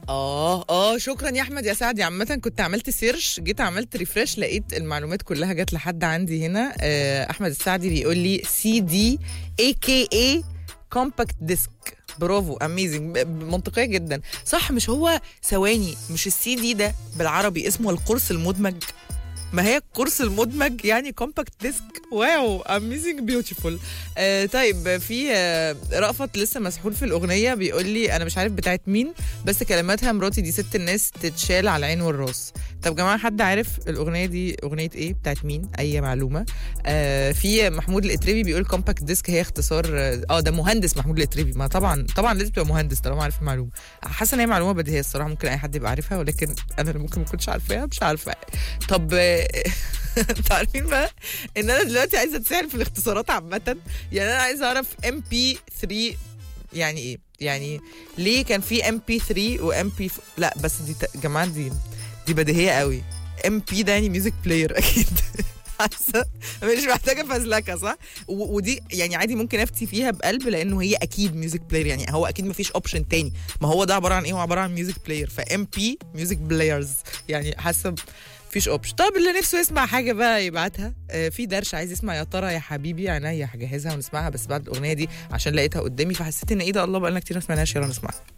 اه اه شكرا يا احمد يا سعد عامه كنت عملت سيرش جيت عملت ريفرش لقيت المعلومات كلها جت لحد عندي هنا آه احمد السعدي بيقول لي سي دي اي كي اي كومباكت ديسك برافو اميزنج منطقيه جدا صح مش هو ثواني مش السي دي ده بالعربي اسمه القرص المدمج ما هي القرص المدمج يعني كومباكت ديسك واو اميزنج بيوتيفول آه طيب في آه رأفت لسه مسحول في الاغنيه بيقول لي انا مش عارف بتاعت مين بس كلماتها مراتي دي ست الناس تتشال على العين والراس طب يا جماعه حد عارف الاغنيه دي اغنيه ايه بتاعت مين اي معلومه آه في محمود الاتريبي بيقول كومباكت ديسك هي اختصار اه آه، ده مهندس محمود الاتريبي ما طبعا طبعا لازم تبقى مهندس طالما عارف المعلومه حاسه ان هي معلومه بديهيه الصراحه ممكن اي حد يبقى عارفها ولكن انا اللي ممكن ما كنتش عارفاها مش عارفه طب آه، انتوا عارفين بقى ان انا دلوقتي عايزه اتسال في الاختصارات عامه يعني انا عايزه اعرف ام بي 3 يعني ايه يعني ليه كان في ام بي 3 وام بي لا بس دي ت- يا جماعه دي دي بديهيه قوي ام بي ده يعني ميوزك بلاير اكيد حاسه مش محتاجه فزلكه صح و- ودي يعني عادي ممكن افتي فيها بقلب لانه هي اكيد ميوزك بلاير يعني هو اكيد مفيش اوبشن تاني ما هو ده عباره عن ايه هو عباره عن ميوزك بلاير فام بي ميوزك بلايرز يعني حاسه مفيش اوبشن طب اللي نفسه يسمع حاجه بقى يبعتها آه في درش عايز يسمع يا ترى يا حبيبي عينيا هجهزها ونسمعها بس بعد الاغنيه دي عشان لقيتها قدامي فحسيت ان ايه ده الله بقى لنا كتير ما سمعناهاش يلا نسمعها